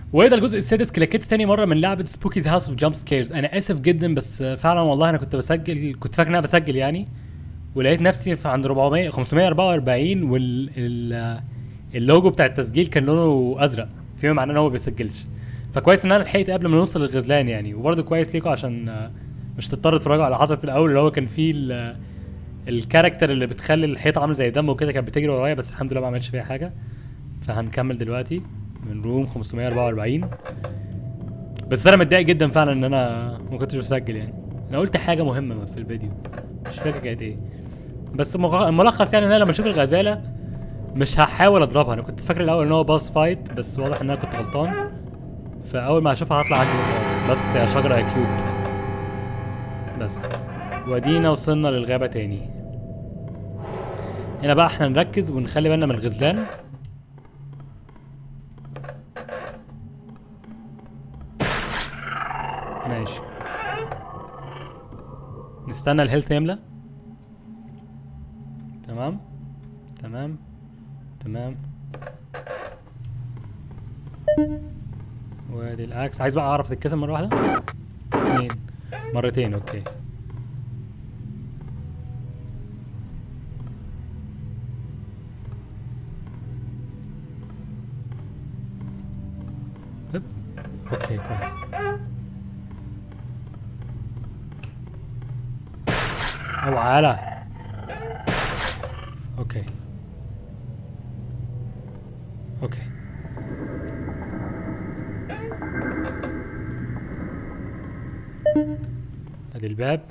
وده الجزء السادس كلاكيت تاني مره من لعبه سبوكيز هاوس اوف جامب سكيرز انا اسف جدا بس فعلا والله انا كنت بسجل كنت فاكر ان انا بسجل يعني ولقيت نفسي في عند 400 544 وال ال- اللوجو بتاع التسجيل كان لونه ازرق فيما معناه ان هو ما بيسجلش فكويس ان انا لحقت قبل ما نوصل للغزلان يعني وبرده كويس ليكم عشان آه، مش تضطروا تتفرجوا على اللي حصل في الاول اللي هو كان فيه ال- الكاركتر اللي بتخلي الحيطه عامله زي دم وكده كانت بتجري ورايا بس الحمد لله ما عملتش فيها حاجه فهنكمل دلوقتي من روم 544 بس انا متضايق جدا فعلا ان انا ما كنتش بسجل يعني انا قلت حاجه مهمه في الفيديو مش فاكر كانت ايه بس مغ- الملخص يعني ان انا لما اشوف الغزاله مش هحاول اضربها انا كنت فاكر الاول ان هو باص فايت بس واضح ان انا كنت غلطان فاول ما اشوفها هطلع اجري خلاص بس يا شجره يا كيوت بس ودينا وصلنا للغابه تاني هنا بقى احنا نركز ونخلي بالنا من الغزلان ماشي نستنى الهيلث يملى تمام تمام تمام وادي الاكس عايز بقى اعرف تتكسر مره واحده اتنين مرتين اوكي هب. اوكي كويس او على اوكي اوكي ادي الباب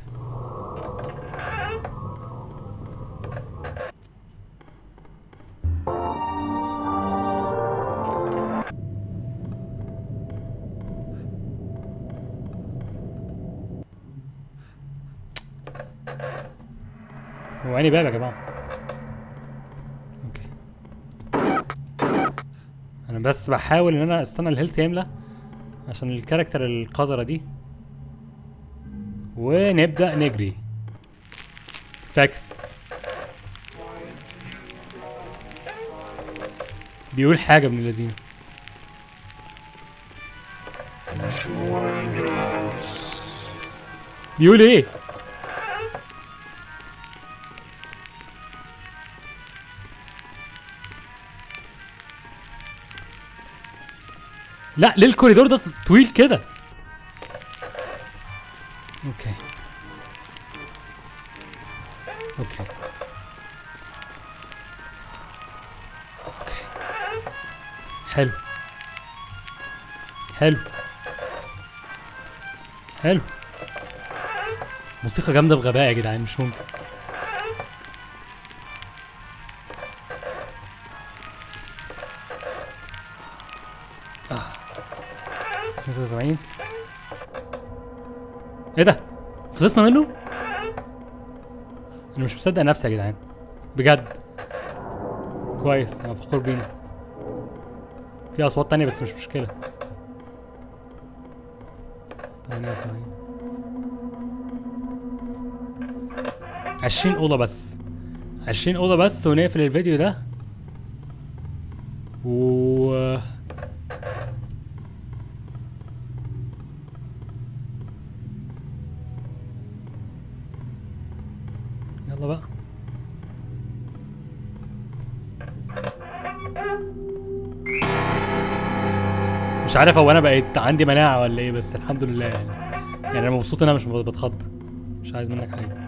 هو اني باب يا جماعه اوكي انا بس بحاول ان انا استنى الهيلث يملى عشان الكاركتر القذرة دي ونبدأ نجري فاكس بيقول حاجة ابن اللذينة بيقول ايه؟ لا ليه الكوريدور ده طويل كده اوكي اوكي اوكي حلو حلو حلو موسيقى جامده بغباء يا جدعان مش ممكن آه. 76 ايه ده؟ خلصنا منه؟ انا مش مصدق نفسي يا جدعان بجد كويس انا فخور بينا في اصوات تانية بس مش مشكلة 78 20 أوضة بس 20 أوضة بس ونقفل الفيديو ده و يلا بقى مش عارف هو انا بقيت عندي مناعة ولا ايه بس الحمد لله يعني يعني انا مبسوط ان انا مش بتخض مش عايز منك حاجة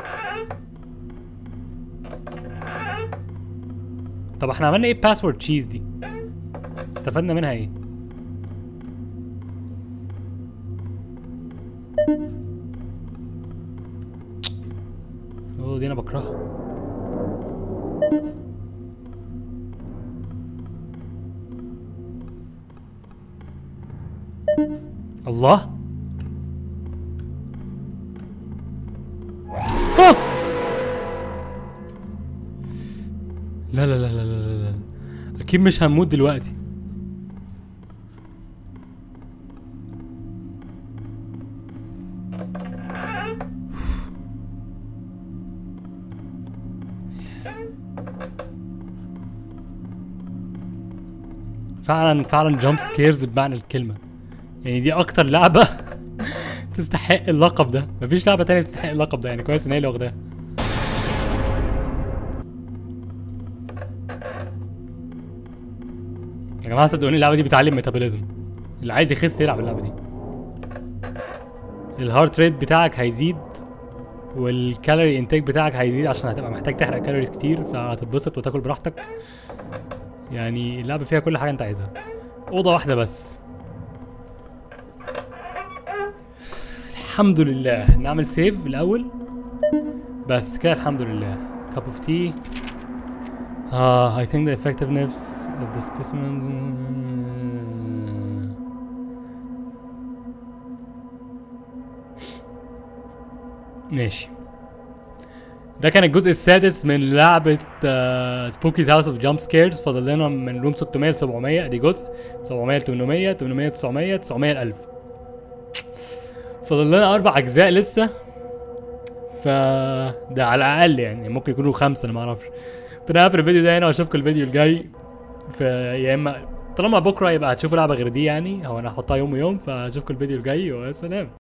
طب احنا عملنا ايه باسورد تشيز دي استفدنا منها ايه الأوضة دي انا بكرهها الله آه! لا لا لا لا لا لا لا اكيد مش هنموت دلوقتي فعلا فعلا جامب سكيرز بمعنى الكلمه يعني دي اكتر لعبه تستحق اللقب ده مفيش لعبه تانية تستحق اللقب ده يعني كويس ان هي اللي واخداها يا جماعه صدقوني اللعبه دي بتعلم ميتابوليزم اللي عايز يخس يلعب اللعبه دي الهارت ريت بتاعك هيزيد والكالوري انتاج بتاعك هيزيد عشان هتبقى محتاج تحرق كالوريز كتير فهتتبسط وتاكل براحتك يعني اللعبه فيها كل حاجه انت عايزها اوضه واحده بس الحمد لله نعمل سيف الاول بس كده الحمد لله cup of tea uh, I think the effectiveness of the specimen ماشي ده كان الجزء السادس من لعبة سبوكيز هاوس اوف جامب سكيرز فاضل لنا من روم 600 ل 700 ادي جزء 700 ل 800 800 ل 900 900 ل 1000 فاضل لنا اربع اجزاء لسه ف ده على الاقل يعني ممكن يكونوا خمسه انا ما اعرفش فانا هقفل الفيديو ده هنا واشوفكم الفيديو الجاي في يا اما طالما بكره يبقى هتشوفوا لعبه غير دي يعني او انا هحطها يوم ويوم فاشوفكم الفيديو الجاي وسلام